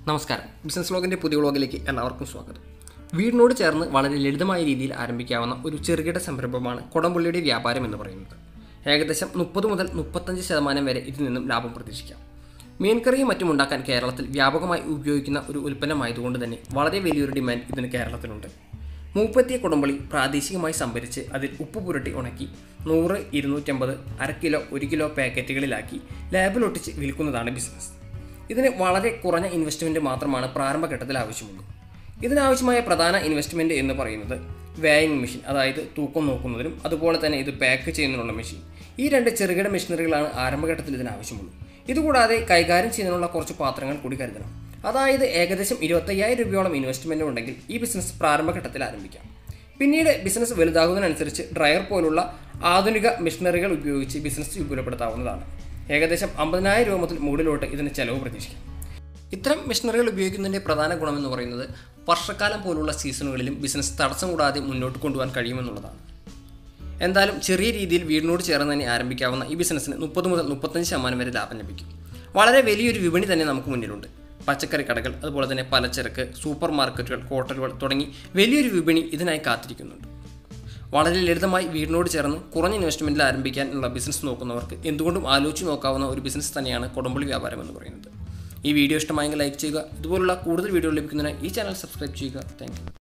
നമസ്കാരം ബിസിനസ് വ്ലോഗിൻ്റെ പുതിയ വ്ലോഗിലേക്ക് എല്ലാവർക്കും സ്വാഗതം വീടിനോട് ചേർന്ന് വളരെ ലളിതമായ രീതിയിൽ ആരംഭിക്കാവുന്ന ഒരു ചെറുകിട സംരംഭമാണ് കൊടംപുള്ളിയുടെ വ്യാപാരം എന്ന് പറയുന്നത് ഏകദേശം മുപ്പത് മുതൽ മുപ്പത്തഞ്ച് ശതമാനം വരെ ഇതിൽ നിന്നും ലാഭം പ്രതീക്ഷിക്കാം മീൻകറിയും മറ്റും ഉണ്ടാക്കാൻ കേരളത്തിൽ വ്യാപകമായി ഉപയോഗിക്കുന്ന ഒരു ഉൽപ്പന്നമായതുകൊണ്ട് തന്നെ വളരെ വലിയൊരു ഡിമാൻഡ് ഇതിന് കേരളത്തിലുണ്ട് മൂപ്പത്തിയ കുടംപുളി പ്രാദേശികമായി സംഭരിച്ച് അതിൽ ഉപ്പ് പുരട്ടി ഉണക്കി നൂറ് ഇരുന്നൂറ്റമ്പത് അര കിലോ ഒരു കിലോ പാക്കറ്റുകളിലാക്കി ലാബിലൊട്ടിച്ച് വിൽക്കുന്നതാണ് ബിസിനസ് ഇതിന് വളരെ കുറഞ്ഞ ഇൻവെസ്റ്റ്മെൻറ്റ് മാത്രമാണ് പ്രാരംഭഘട്ടത്തിൽ ആവശ്യമുള്ളൂ ഇതിനാവശ്യമായ പ്രധാന ഇൻവെസ്റ്റ്മെൻറ്റ് എന്ന് പറയുന്നത് വേയിങ് മെഷീൻ അതായത് തൂക്കം നോക്കുന്നതിനും അതുപോലെ തന്നെ ഇത് പാക്ക് ചെയ്യുന്നതിനുള്ള മെഷീൻ ഈ രണ്ട് ചെറുകിട മെഷീനറികളാണ് ആരംഭഘട്ടത്തിൽ ഇതിന് ആവശ്യമുള്ളൂ ഇതുകൂടാതെ കൈകാര്യം ചെയ്യുന്നതിനുള്ള കുറച്ച് പാത്രങ്ങൾ കൂടി കരുതണം അതായത് ഏകദേശം ഇരുപത്തയ്യായിരം രൂപയോളം ഇൻവെസ്റ്റ്മെൻറ്റ് ഉണ്ടെങ്കിൽ ഈ ബിസിനസ് പ്രാരംഭഘട്ടത്തിൽ ആരംഭിക്കാം പിന്നീട് ബിസിനസ് വലുതാകുന്നതിനനുസരിച്ച് ഡ്രയർ പോലുള്ള ആധുനിക മെഷീനറികൾ ഉപയോഗിച്ച് ബിസിനസ് വിപുലപ്പെടുത്താവുന്നതാണ് ഏകദേശം അമ്പതിനായിരം രൂപ മുതൽ മുകളിലോട്ട് ഇതിന് ചെലവ് പ്രതീക്ഷിക്കാം ഇത്തരം മെഷീനറികൾ ഉപയോഗിക്കുന്നതിൻ്റെ പ്രധാന ഗുണമെന്ന് പറയുന്നത് വർഷക്കാലം പോലുള്ള സീസണുകളിലും ബിസിനസ് തടസ്സം കൂടാതെ മുന്നോട്ട് കൊണ്ടുപോകാൻ കഴിയുമെന്നുള്ളതാണ് എന്തായാലും ചെറിയ രീതിയിൽ വീടിനോട് ചേർന്ന് തന്നെ ആരംഭിക്കാവുന്ന ഈ ബിസിനസ്സിന് മുപ്പത് മുതൽ മുപ്പത്തഞ്ച് ശതമാനം വരെ ലാഭം ലഭിക്കും വളരെ വലിയൊരു വിപണി തന്നെ നമുക്ക് മുന്നിലുണ്ട് പച്ചക്കറി കടകൾ അതുപോലെ തന്നെ പലചരക്ക് സൂപ്പർ മാർക്കറ്റുകൾ ഹോട്ടലുകൾ തുടങ്ങി വലിയൊരു വിപണി ഇതിനായി കാത്തിരിക്കുന്നുണ്ട് വളരെ ലളിതമായി വീടിനോട് ചേർന്ന് കുറഞ്ഞ ഇൻവെസ്റ്റ്മെൻറ്റിൽ ആരംഭിക്കാനുള്ള ബിസിനസ് നോക്കുന്നവർക്ക് എന്തുകൊണ്ടും ആലോചിച്ച് നോക്കാവുന്ന ഒരു ബിസിനസ് തന്നെയാണ് കൊടുമ്പുളി വ്യാപാരം എന്ന് പറയുന്നത് ഈ വീഡിയോ ഇഷ്ടമായെങ്കിൽ ലൈക്ക് ചെയ്യുക ഇതുപോലുള്ള കൂടുതൽ വീഡിയോ ലഭിക്കുന്നതിന് ഈ ചാനൽ സബ്സ്ക്രൈബ് ചെയ്യുക താങ്ക്